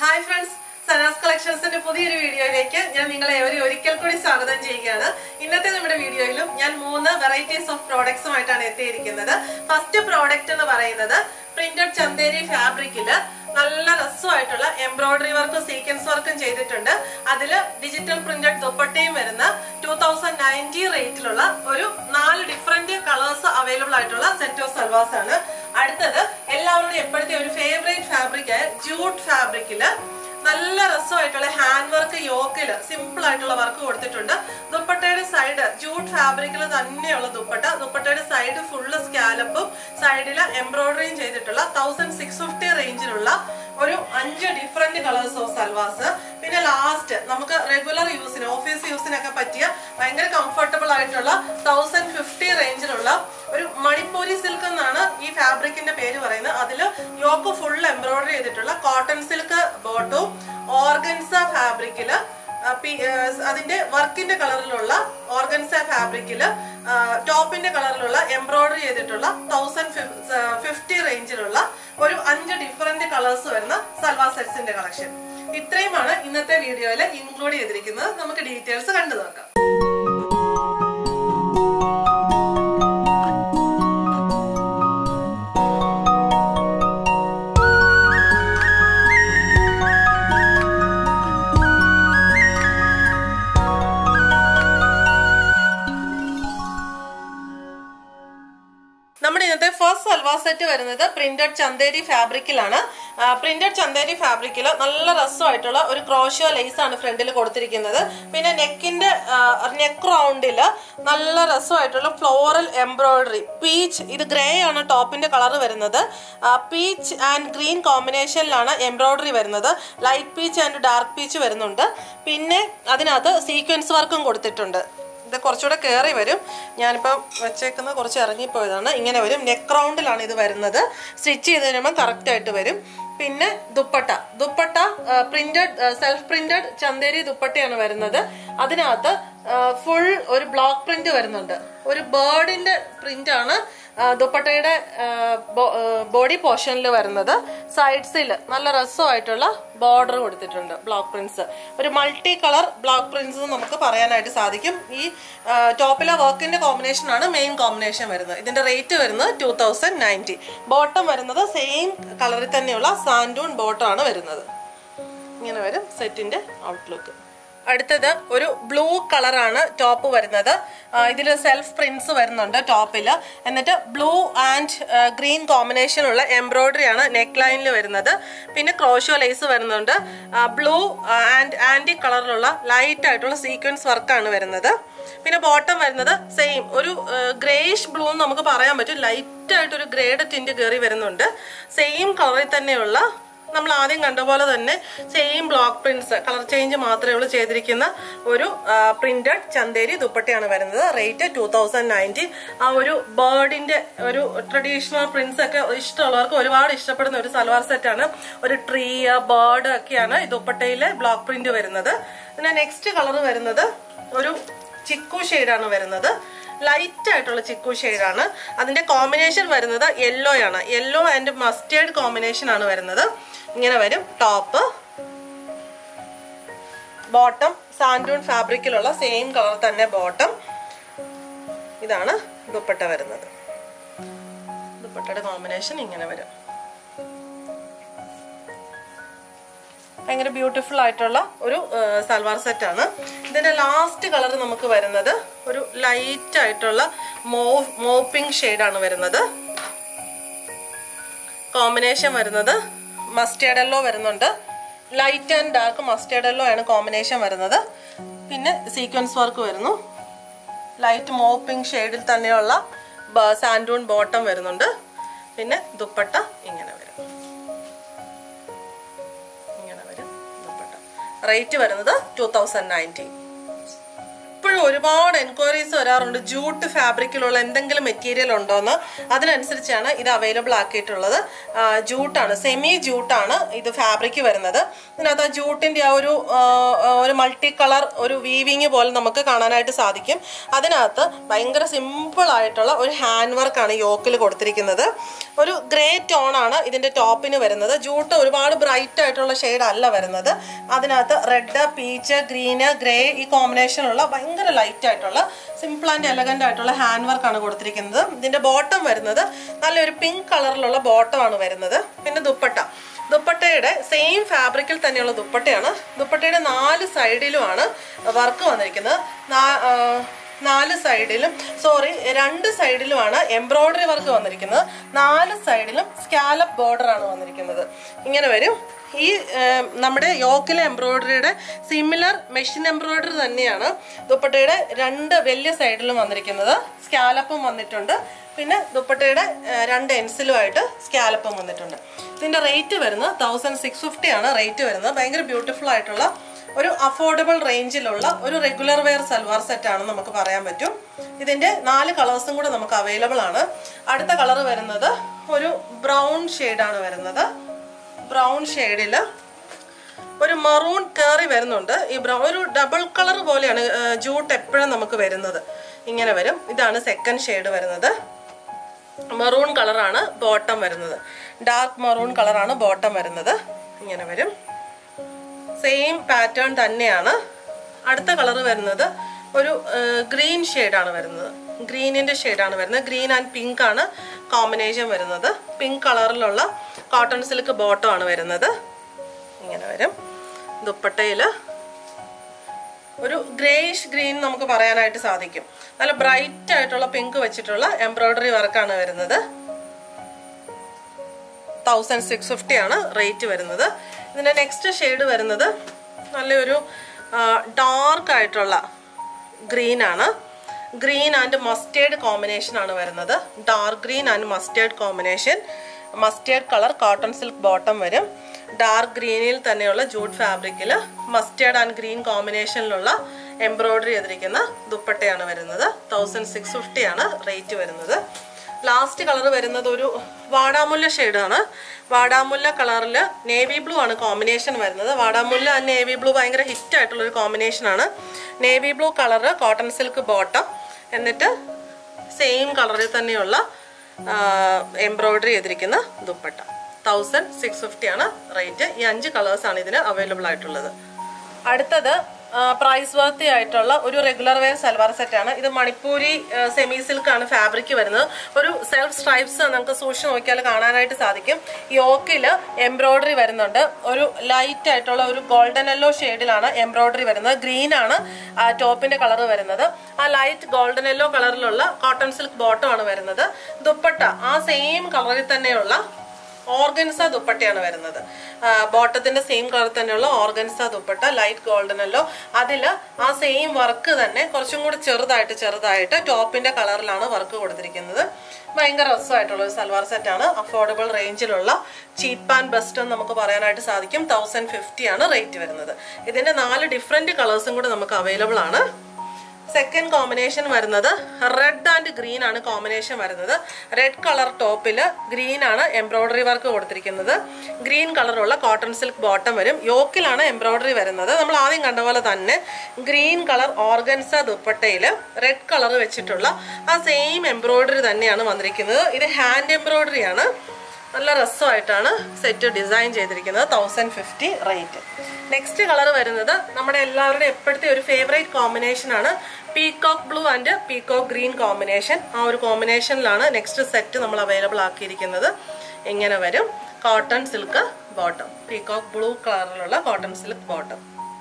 hi friends Sana's കളക്ഷൻസിന്റെ പുതിയൊരു വീഡിയോയിലേക്ക് ഞാൻ നിങ്ങളെ ഒരു ഒരിക്കൽ കൂടി സ്വാഗതം ചെയ്യുകയാണ് ഇന്നത്തെ നമ്മുടെ വീഡിയോയിലും ഞാൻ മൂന്ന് വെറൈറ്റീസ് ഓഫ് പ്രോഡക്ട്സുമായിട്ടാണ് എത്തിയിരിക്കുന്നത് ഫസ്റ്റ് പ്രോഡക്റ്റ് എന്ന് പറയുന്നത് പ്രിന്റഡ് ചന്തേരി ഫാബ്രിക്കില് നല്ല രസമായിട്ടുള്ള എംബ്രോയിഡറി വർക്കും സീക്വൻസ് വർക്കും ചെയ്തിട്ടുണ്ട് അതിൽ ഡിജിറ്റൽ പ്രിന്റഡ് ദുപ്പട്ടയും വരുന്ന ടൂ തൗസൻഡ് നയൻറ്റി റേറ്റിലുള്ള ഒരു നാല് ഡിഫറെന്റ് കളേഴ്സ് അവൈലബിൾ ആയിട്ടുള്ള സെറ്റ് ഓഫ് സൽവാസ് ആണ് അടുത്തത് എല്ലാവരുടെയും എപ്പോഴത്തെ ഒരു ഫേവറേറ്റ് ഫാബ്രിക് ആയ ജൂട്ട് ഫാബ്രിക്കില് നല്ല രസമായിട്ടുള്ള ഹാൻഡ് വർക്ക് യോക്കില് സിമ്പിൾ ആയിട്ടുള്ള വർക്ക് കൊടുത്തിട്ടുണ്ട് ദുപ്പട്ടയുടെ സൈഡ് ജൂട്ട് ഫാബ്രിക്കിൽ തന്നെയുള്ള ദുപ്പട്ട ദുപ്പട്ടയുടെ സൈഡ് ഫുള്ള് സ്കാലപ്പും സൈഡില് എംബ്രോയിഡറിയും ചെയ്തിട്ടുള്ള തൗസൻഡ് സിക്സ് ഫിഫ്റ്റി റേഞ്ചിലുള്ള ഒരു അഞ്ച് ഡിഫറെന്റ് കളേഴ്സ് ഓഫ് സൽവാസ് പിന്നെ ലാസ്റ്റ് നമുക്ക് റെഗുലർ യൂസിന് ഓഫീസ് യൂസിനൊക്കെ പറ്റിയ ഭയങ്കര കംഫർട്ടബിൾ ആയിട്ടുള്ള തൗസൻഡ് ഫിഫ്റ്റി റേഞ്ചിലുള്ള ഒരു മണിപ്പൂരി സിൽക്ക് എന്നാണ് ഈ ഫാബ്രിക്കിന്റെ പേര് പറയുന്നത് അതിൽ യോക്ക് ഫുൾ എംബ്രോയിഡറി ചെയ്തിട്ടുള്ള കോട്ടൺ സിൽക്ക് ബോട്ടും ഓർഗൻസ ഫാബ്രിക്കില് അതിന്റെ വർക്കിന്റെ കളറിലുള്ള ഓർഗൻസ ഫാബ്രിക്കില് ടോപ്പിന്റെ കളറിലുള്ള എംബ്രോയിഡറി ചെയ്തിട്ടുള്ള തൗസൻഡ് ഫിഫ്റ്റി റേഞ്ചിലുള്ള ഒരു അഞ്ച് ഡിഫറെന്റ് കളേഴ്സ് വരുന്ന സൽവാർ സെറ്റ്സിന്റെ കളക്ഷൻ ഇത്രയുമാണ് ഇന്നത്തെ വീഡിയോയിൽ ഇൻക്ലൂഡ് ചെയ്തിരിക്കുന്നത് നമുക്ക് ഡീറ്റെയിൽസ് കണ്ടു നോക്കാം നമ്മുടെ ഇന്നത്തെ ഫസ്റ്റ് സൽവാർ സെറ്റ് വരുന്നത് പ്രിന്റഡ് ചന്തേരി ഫാബ്രിക്കിലാണ് പ്രിന്റഡ് ചന്തേരി ഫാബ്രിക്കിൽ നല്ല രസമായിട്ടുള്ള ഒരു ക്രോഷ്യോ ലേസ് ആണ് ഫ്രണ്ടിൽ കൊടുത്തിരിക്കുന്നത് പിന്നെ നെക്കിന്റെ നെക്ക് റൗണ്ടിൽ നല്ല രസമായിട്ടുള്ള ഫ്ലോറൽ എംബ്രോയിഡറി പീച്ച് ഇത് ഗ്രേ ആണ് ടോപ്പിന്റെ കളർ വരുന്നത് പീച്ച് ആൻഡ് ഗ്രീൻ കോമ്പിനേഷനിലാണ് എംബ്രോയിഡറി വരുന്നത് light peach and dark peach വരുന്നുണ്ട് പിന്നെ അതിനകത്ത് സീക്വൻസ് വർക്കും കൊടുത്തിട്ടുണ്ട് ഇത് കുറച്ചുകൂടെ കയറി വരും ഞാനിപ്പം വെച്ചേക്കുന്ന കുറച്ച് ഇറങ്ങിപ്പോയതാണ് ഇങ്ങനെ വരും നെക്ക് റൗണ്ടിലാണ് ഇത് വരുന്നത് സ്റ്റിച്ച് ചെയ്ത് കഴിയുമ്പോൾ കറക്റ്റായിട്ട് വരും പിന്നെ dupatta dupatta printed self printed Chanderi ദുപ്പട്ടയാണ് വരുന്നത് അതിനകത്ത് ഫുൾ ഒരു ബ്ലോക്ക് പ്രിന്റ് വരുന്നുണ്ട് ഒരു ബേർഡിന്റെ പ്രിന്റ് ആണ് ദുപ്പട്ടയുടെ ബോഡി പോർഷനിൽ വരുന്നത് സൈഡ്സിൽ നല്ല രസമായിട്ടുള്ള ബോർഡർ കൊടുത്തിട്ടുണ്ട് ബ്ലോക്ക് പ്രിന്റ്സ് ഒരു മൾട്ടി കളർ ബ്ലോക്ക് പ്രിന്റ്സ് നമുക്ക് പറയാനായിട്ട് സാധിക്കും ഈ ടോപ്പിലെ വർക്കിന്റെ കോമ്പിനേഷൻ ആണ് മെയിൻ കോമ്പിനേഷൻ വരുന്നത് ഇതിന്റെ റേറ്റ് വരുന്നത് ടൂ തൗസൻഡ് നയൻറ്റി ബോട്ടം വരുന്നത് സെയിം കളറിൽ തന്നെയുള്ള സാൻഡൂൺ ബോട്ടം ആണ് വരുന്നത് ഇങ്ങനെ വരും സെറ്റിന്റെ ഔട്ട്ലുക്ക് അടുത്തത് ഒരു ബ്ലൂ കളറാണ് ടോപ്പ് വരുന്നത് ഇതിൽ സെൽഫ് പ്രിന്റ്സ് വരുന്നുണ്ട് ടോപ്പിൽ എന്നിട്ട് ബ്ലൂ ആൻഡ് ഗ്രീൻ കോമ്പിനേഷനുള്ള എംബ്രോയിഡറി ആണ് നെക്ക് ലൈനിൽ വരുന്നത് പിന്നെ ക്രോഷോ ലേസ് വരുന്നുണ്ട് ബ്ലൂ ആൻഡ് ആൻറ്റി കളറിലുള്ള ലൈറ്റ് ആയിട്ടുള്ള സീക്വൻസ് വർക്കാണ് വരുന്നത് പിന്നെ ബോട്ടം വരുന്നത് സെയിം ഒരു ഗ്രേഷ് ബ്ലൂ എന്ന് നമുക്ക് പറയാൻ പറ്റും ലൈറ്റ് ആയിട്ടൊരു ഗ്രേഡ് ടിൻറ്റ് കയറി വരുന്നുണ്ട് സെയിം കളറിൽ തന്നെയുള്ള നമ്മൾ ആദ്യം കണ്ട പോലെ തന്നെ same block prints colour change മാത്രമേ ഉള്ളൂ ചെയ്തിരിക്കുന്ന ഒരു പ്രിന്റഡ് ചന്തേരി ദുപ്പട്ടയാണ് വരുന്നത് റേറ്റ് ടൂ തൗസൻഡ് നയൻറ്റി ആ ഒരു ബേർഡിന്റെ ഒരു ട്രഡീഷണൽ പ്രിന്റ്സ് ഒക്കെ ഇഷ്ടമുള്ളവർക്ക് ഒരുപാട് ഇഷ്ടപ്പെടുന്ന ഒരു സൽവാർ സെറ്റാണ് ഒരു ട്രീ ബേർഡ് ഒക്കെയാണ് ഈ ദുപ്പട്ടയിലെ ബ്ലോക്ക് പ്രിന്റ് വരുന്നത് പിന്നെ നെക്സ്റ്റ് കളർ വരുന്നത് ഒരു ചിക്കു ഷെയ്ഡാണ് വരുന്നത് ലൈറ്റ് ആയിട്ടുള്ള ചിക്കു ഷെയ്ഡാണ് അതിന്റെ കോമ്പിനേഷൻ വരുന്നത് യെല്ലോ ആണ് യെല്ലോ ആൻഡ് മസ്റ്റേർഡ് കോമ്പിനേഷൻ ആണ് വരുന്നത് ഇങ്ങനെ വരും ടോപ്പ് ബോട്ടം സാൻഡൂൺ ഫാബ്രിക്കിലുള്ള സെയിം കളർ തന്നെ ബോട്ടം ഇതാണ് ദുപ്പട്ട വരുന്നത് ദുപ്പട്ടയുടെ കോമ്പിനേഷൻ ഇങ്ങനെ വരും ഭയങ്കര ബ്യൂട്ടിഫുൾ ആയിട്ടുള്ള ഒരു സൽവാർ സെറ്റ് ആണ് ഇതിന്റെ ലാസ്റ്റ് കളർ നമുക്ക് വരുന്നത് ഒരു ലൈറ്റ് ആയിട്ടുള്ള മോ മോപ്പിംഗ് ഷെയ്ഡാണ് വരുന്നത് കോമ്പിനേഷൻ വരുന്നത് മസ്റ്റേർഡ് യെല്ലോ വരുന്നുണ്ട് light and dark mustard yellow ആണ് കോമ്പിനേഷൻ വരുന്നത് പിന്നെ സീക്വൻസ് വർക്ക് വരുന്നു ലൈറ്റ് മോപ്പിംഗ് ഷെയ്ഡിൽ തന്നെയുള്ള സാൻഡൂൺ ബോട്ടം വരുന്നുണ്ട് പിന്നെ ദുപ്പട്ട ഇങ്ങനെ വരും ഇങ്ങനെ വരും ദുപ്പട്ട റേറ്റ് വരുന്നത് ടൂ തൗസൻഡ് നയൻറ്റി ഇപ്പോഴും ഒരുപാട് എൻക്വയറീസ് വരാറുണ്ട് ജൂട്ട് ഫാബ്രിക്കിലുള്ള എന്തെങ്കിലും മെറ്റീരിയൽ ഉണ്ടോയെന്ന് അതിനനുസരിച്ചാണ് ഇത് അവൈലബിൾ ആക്കിയിട്ടുള്ളത് ആ, ജൂട്ടാണ് സെമി ജൂട്ടാണ് ഇത് ഫാബ്രിക് വരുന്നത് ഇതിനകത്ത് ആ ജൂട്ടിൻ്റെ ആ ഒരു ആ, ആ, ഒരു മൾട്ടി കളർ ഒരു വീവിങ് പോലെ നമുക്ക് കാണാനായിട്ട് സാധിക്കും അതിനകത്ത് ഭയങ്കര സിമ്പിൾ ആയിട്ടുള്ള ഒരു ഹാൻഡ് വർക്കാണ് യോക്കിൽ കൊടുത്തിരിക്കുന്നത് ഒരു ഗ്രേ ടോൺ ആണ് ഇതിന്റെ ടോപ്പിന് വരുന്നത് ജൂട്ട് ഒരുപാട് ബ്രൈറ്റ് ആയിട്ടുള്ള ഷെയ്ഡ് അല്ല വരുന്നത് അതിനകത്ത് റെഡ് പീച്ച് ഗ്രീന് ഗ്രേ ഈ കോമ്പിനേഷനുള്ള ഭയങ്കര ലൈറ്റ് ആയിട്ടുള്ള സിമ്പിൾ ആൻഡ് എലഗന്റ് ആയിട്ടുള്ള ഹാൻഡ് വർക്ക് ആണ് കൊടുത്തിരിക്കുന്നത് ഇതിന്റെ ബോട്ടം വരുന്നത് നല്ലൊരു പിങ്ക് കളറിലുള്ള ബോട്ടം ആണ് വരുന്നത് പിന്നെ ദുപ്പട്ട ദുപ്പട്ടയുടെ സെയിം ഫാബ്രിക്കിൽ തന്നെയുള്ള ദുപ്പട്ടയാണ് ദുപ്പട്ടയുടെ നാല് സൈഡിലുമാണ് വർക്ക് വന്നിരിക്കുന്നത് നാ- ആ, നാല് സൈഡിലും സോറി രണ്ട് സൈഡിലുമാണ് എംബ്രോയിഡറി വർക്ക് വന്നിരിക്കുന്നത് നാല് സൈഡിലും സ്കാലപ്പ് ബോർഡർ ആണ് വന്നിരിക്കുന്നത് ഇങ്ങനെ വരും ഈ ഏം, നമ്മുടെ യോക്കിലെ എംബ്രോയിഡറിയുടെ സിമിലർ മെഷീൻ എംബ്രോയിഡറി തന്നെയാണ് ദുപ്പട്ടയുടെ രണ്ട് വലിയ സൈഡിലും വന്നിരിക്കുന്നത് സ്കാലപ്പും വന്നിട്ടുണ്ട് പിന്നെ ദുപ്പട്ടയുടെ ഏ, രണ്ട് എൻസിലുമായിട്ട് സ്കാലപ്പും വന്നിട്ടുണ്ട് ഇതിന്റെ റേറ്റ് വരുന്നത് തൗസൻഡ് സിക്സ് ഫിഫ്റ്റി ആണ് റേറ്റ് വരുന്നത് ഭയങ്കര ബ്യൂട്ടിഫുൾ ആയിട്ടുള്ള ഒരു അഫോർഡബിൾ റേഞ്ചിലുള്ള ഒരു റെഗുലർ വെയർ സൽവാർ സെറ്റ് ആണ് നമുക്ക് പറയാൻ പറ്റും ഇതിന്റെ നാല് കളേഴ്സും കൂടെ നമുക്ക് അവൈലബിൾ ആണ് അടുത്ത കളർ വരുന്നത് ഒരു ബ്രൗൺ ആണ് വരുന്നത് ബ്രൗൺ ഷെയ്ഡിൽ ഒരു മറൂൺ കയറി വരുന്നുണ്ട് ഈ ബ്രൗൺ ഒരു ഡബിൾ കളർ പോലെയാണ് ജൂട്ട് എപ്പോഴും നമുക്ക് വരുന്നത് ഇങ്ങനെ വരും ഇതാണ് സെക്കൻഡ് ഷെയ്ഡ് വരുന്നത് മെറൂൺ കളറാണ് ബോട്ടം വരുന്നത് ഡാർക്ക് മെറൂൺ കളറാണ് ബോട്ടം വരുന്നത് ഇങ്ങനെ വരും സെയിം പാറ്റേൺ തന്നെയാണ് അടുത്ത കളർ വരുന്നത് ഒരു ഗ്രീൻ ഷെയ്ഡാണ് വരുന്നത് ഗ്രീനിന്റെ ഷെയ്ഡാണ് വരുന്നത് ഗ്രീൻ ആൻഡ് പിങ്ക് ആണ് കോമ്പിനേഷൻ വരുന്നത് പിങ്ക് കളറിലുള്ള കോട്ടൺ സിൽക്ക് ബോട്ടം ആണ് വരുന്നത് ഇങ്ങനെ വരും ദുപ്പട്ടയിൽ ഒരു ഗ്രേയിഷ് ഗ്രീൻ നമുക്ക് പറയാനായിട്ട് സാധിക്കും നല്ല ബ്രൈറ്റ് ആയിട്ടുള്ള പിങ്ക് വെച്ചിട്ടുള്ള എംബ്രോയിഡറി വർക്കാണ് വരുന്നത് തൗസൻഡ് സിക്സ് ഫിഫ്റ്റി ആണ് റേറ്റ് വരുന്നത് ഇതിൻ്റെ നെക്സ്റ്റ് ഷെയ്ഡ് വരുന്നത് നല്ലൊരു ഡാർക്ക് ആയിട്ടുള്ള ഗ്രീൻ ആണ് ഗ്രീൻ ആൻഡ് മസ്റ്റേർഡ് കോമ്പിനേഷൻ ആണ് വരുന്നത് dark green and mustard combination mustard colour cotton silk bottom വരും ഡാർക്ക് ഗ്രീനിൽ തന്നെയുള്ള ജൂട്ട് ഫാബ്രിക്കിൽ മസ്റ്റേർഡ് ആൻഡ് ഗ്രീൻ കോമ്പിനേഷനിലുള്ള എംബ്രോയിഡറി ചെയ്തിരിക്കുന്ന ദുപ്പട്ടയാണ് വരുന്നത് തൗസൻഡ് സിക്സ് ഫിഫ്റ്റി ആണ് റേറ്റ് വരുന്നത് ലാസ്റ്റ് കളർ വരുന്നത് ഒരു വാടാമുല്ല ഷെയ്ഡാണ് വാടാമുല്ല കളറിൽ നേവി ബ്ലൂ ആണ് കോമ്പിനേഷൻ വരുന്നത് വാടാമുല്ല ആൻഡ് നേവി ബ്ലൂ ഭയങ്കര ഹിറ്റ് ആയിട്ടുള്ള ഒരു കോമ്പിനേഷനാണ് navy blue colour cotton silk bottom എന്നിട്ട് സെയിം കളറിൽ തന്നെയുള്ള എംബ്രോയിഡറി ചെയ്തിരിക്കുന്ന ദുപ്പട്ട തൗസൻഡ് സിക്സ് ഫിഫ്റ്റി ആണ് റേറ്റ് ഈ അഞ്ച് കളേഴ്സാണ് ഇതിന് അവൈലബിൾ ആയിട്ടുള്ളത് അടുത്തത് പ്രൈസ് വർത്തി ആയിട്ടുള്ള ഒരു റെഗുലർ വെയർ സൽവാർ സെറ്റ് ആണ് ഇത് മണിപ്പൂരി സെമി സിൽക്ക് ആണ് ഫാബ്രിക് വരുന്നത് ഒരു സെൽഫ് സ്ട്രൈപ്സ് നമുക്ക് സൂക്ഷിച്ച് നോക്കിയാൽ കാണാനായിട്ട് സാധിക്കും യോക്കിൽ എംബ്രോയിഡറി വരുന്നുണ്ട് ഒരു ലൈറ്റ് ആയിട്ടുള്ള ഒരു ഗോൾഡൻ യെല്ലോ ഷെയ്ഡിലാണ് എംബ്രോയിഡറി വരുന്നത് ഗ്രീൻ ആണ് ടോപ്പിന്റെ കളർ വരുന്നത് ആ ലൈറ്റ് ഗോൾഡൻ യെല്ലോ കളറിലുള്ള കോട്ടൺ സിൽക്ക് ബോട്ടം ആണ് വരുന്നത് ദുപ്പട്ട ആ സെയിം കളറിൽ തന്നെയുള്ള ഓർഗൻസ ദുപ്പട്ടയാണ് വരുന്നത് ബോട്ടത്തിന്റെ സെയിം കളർ തന്നെയുള്ള ഓർഗൻസ ദുപ്പട്ട ലൈറ്റ് ഗോൾഡൻ അല്ലോ അതിൽ ആ സെയിം വർക്ക് തന്നെ കുറച്ചും കൂടി ചെറുതായിട്ട് ചെറുതായിട്ട് ടോപ്പിന്റെ കളറിലാണ് വർക്ക് കൊടുത്തിരിക്കുന്നത് ഭയങ്കര രസമായിട്ടുള്ള ഒരു സൽവാർ സെറ്റാണ് അഫോർഡബിൾ റേഞ്ചിലുള്ള ചീപ്പ് ആൻഡ് ബെസ്റ്റ് എന്ന് നമുക്ക് പറയാനായിട്ട് സാധിക്കും തൗസൻഡ് ഫിഫ്റ്റി ആണ് റേറ്റ് വരുന്നത് ഇതിന്റെ നാല് ഡിഫറെന്റ് കളേഴ്സും കൂടെ നമുക്ക് അവൈലബിൾ ആണ് സെക്കൻഡ് കോമ്പിനേഷൻ വരുന്നത് റെഡ് ആൻഡ് ഗ്രീൻ ആണ് കോമ്പിനേഷൻ വരുന്നത് റെഡ് കളർ ടോപ്പിൽ ഗ്രീൻ ആണ് എംബ്രോയിഡറി വർക്ക് കൊടുത്തിരിക്കുന്നത് ഗ്രീൻ കളറുള്ള കോട്ടൺ സിൽക്ക് ബോട്ടം വരും യോക്കിലാണ് എംബ്രോയിഡറി വരുന്നത് നമ്മൾ ആദ്യം കണ്ട പോലെ തന്നെ ഗ്രീൻ കളർ ഓർഗൻസ ദുപ്പട്ടയിൽ റെഡ് കളർ വെച്ചിട്ടുള്ള ആ സെയിം എംബ്രോയിഡറി തന്നെയാണ് വന്നിരിക്കുന്നത് ഇത് ഹാൻഡ് എംബ്രോയിഡറി ആണ് നല്ല രസമായിട്ടാണ് സെറ്റ് ഡിസൈൻ ചെയ്തിരിക്കുന്നത് thousand fifty rate next colour വരുന്നത് നമ്മുടെ എല്ലാവരുടെയും എപ്പോഴത്തെ ഒരു ഫേവറേറ്റ് കോമ്പിനേഷൻ ആണ് peacock blue and peacock green combination ആ ഒരു കോമ്പിനേഷനിലാണ് നെക്സ്റ്റ് സെറ്റ് നമ്മൾ അവൈലബിൾ ആക്കിയിരിക്കുന്നത് ഇങ്ങനെ വരും cotton silk bottom peacock blue കളറിലുള്ള കോട്ടൺ സിൽക്ക് ബോട്ടം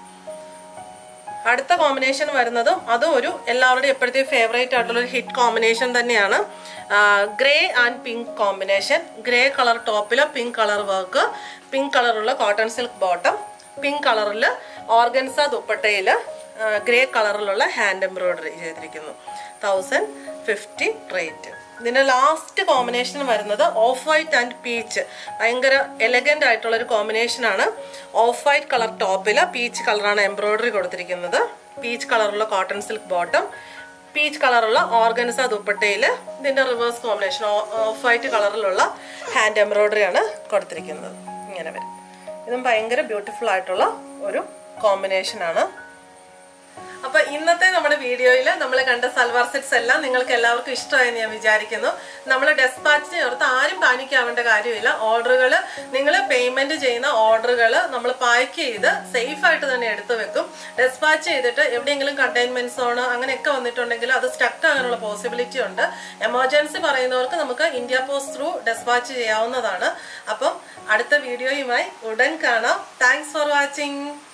അടുത്ത കോമ്പിനേഷൻ വരുന്നതും അതും ഒരു എല്ലാവരുടെയും എപ്പോഴത്തെയും ഫേവറേറ്റ് ആയിട്ടുള്ള ഒരു ഹിറ്റ് കോമ്പിനേഷൻ തന്നെയാണ് grey and pink combination grey colour ടോപ്പിൽ പിങ്ക് കളർ വർക്ക് പിങ്ക് കളറുള്ള കോട്ടൺ സിൽക്ക് ബോട്ടം പിങ്ക് കളറിൽ ഓർഗൻസ ദുപ്പട്ടയിൽ ഗ്രേ കളറിലുള്ള ഹാൻഡ് എംബ്രോയിഡറി ചെയ്തിരിക്കുന്നു തൗസൻഡ് ഫിഫ്റ്റി റേറ്റ് ഇതിന്റെ ലാസ്റ്റ് കോമ്പിനേഷൻ വരുന്നത് ഓഫ് വൈറ്റ് ആൻഡ് പീച്ച് ഭയങ്കര എലഗന്റ് ആയിട്ടുള്ള ഒരു കോമ്പിനേഷൻ ആണ് ഓഫ് വൈറ്റ് കളർ ടോപ്പിൽ പീച്ച് കളറാണ് എംബ്രോയിഡറി കൊടുത്തിരിക്കുന്നത് പീച്ച് കളറുള്ള കോട്ടൺ സിൽക്ക് ബോട്ടം പീച്ച് കളറുള്ള ഓർഗൻസ ദുപ്പട്ടയിൽ ഇതിന്റെ റിവേഴ്സ് കോമ്പിനേഷൻ ഓഫ് വൈറ്റ് കളറിലുള്ള ഹാൻഡ് എംബ്രോയിഡറി ആണ് കൊടുത്തിരിക്കുന്നത് ഇങ്ങനെ വരും ഇതും ഭയങ്കര ബ്യൂട്ടിഫുൾ ആയിട്ടുള്ള ഒരു കോമ്പിനേഷൻ ആണ് അപ്പൊ ഇന്നത്തെ നമ്മുടെ വീഡിയോയിൽ നമ്മൾ കണ്ട സൽവാർ സെറ്റ്സ് എല്ലാം നിങ്ങൾക്ക് എല്ലാവർക്കും ഇഷ്ടമായെന്ന് ഞാൻ വിചാരിക്കുന്നു നമ്മൾ ഡെസ്പാച്ചിന് ചേർത്ത് ആരും പാനിക്കാവേണ്ട കാര്യമില്ല ഓർഡറുകൾ നിങ്ങൾ പേയ്മെന്റ് ചെയ്യുന്ന ഓർഡറുകൾ നമ്മൾ പാക്ക് ചെയ്ത് സേഫ് ആയിട്ട് തന്നെ എടുത്തു വെക്കും ഡെസ്പാച്ച് ചെയ്തിട്ട് എവിടെയെങ്കിലും കണ്ടെയ്ൻമെന്റ് സോൺ അങ്ങനെയൊക്കെ വന്നിട്ടുണ്ടെങ്കിൽ അത് സ്റ്റക്ക് ആകാനുള്ള പോസിബിലിറ്റി ഉണ്ട് എമർജൻസി പറയുന്നവർക്ക് നമുക്ക് ഇന്ത്യ പോസ്റ്റ് ത്രൂ ഡെസ്പാച്ച് ചെയ്യാവുന്നതാണ് അപ്പം അടുത്ത വീഡിയോയുമായി ഉടൻ കാണാം താങ്ക്സ് ഫോർ വാച്ചിങ്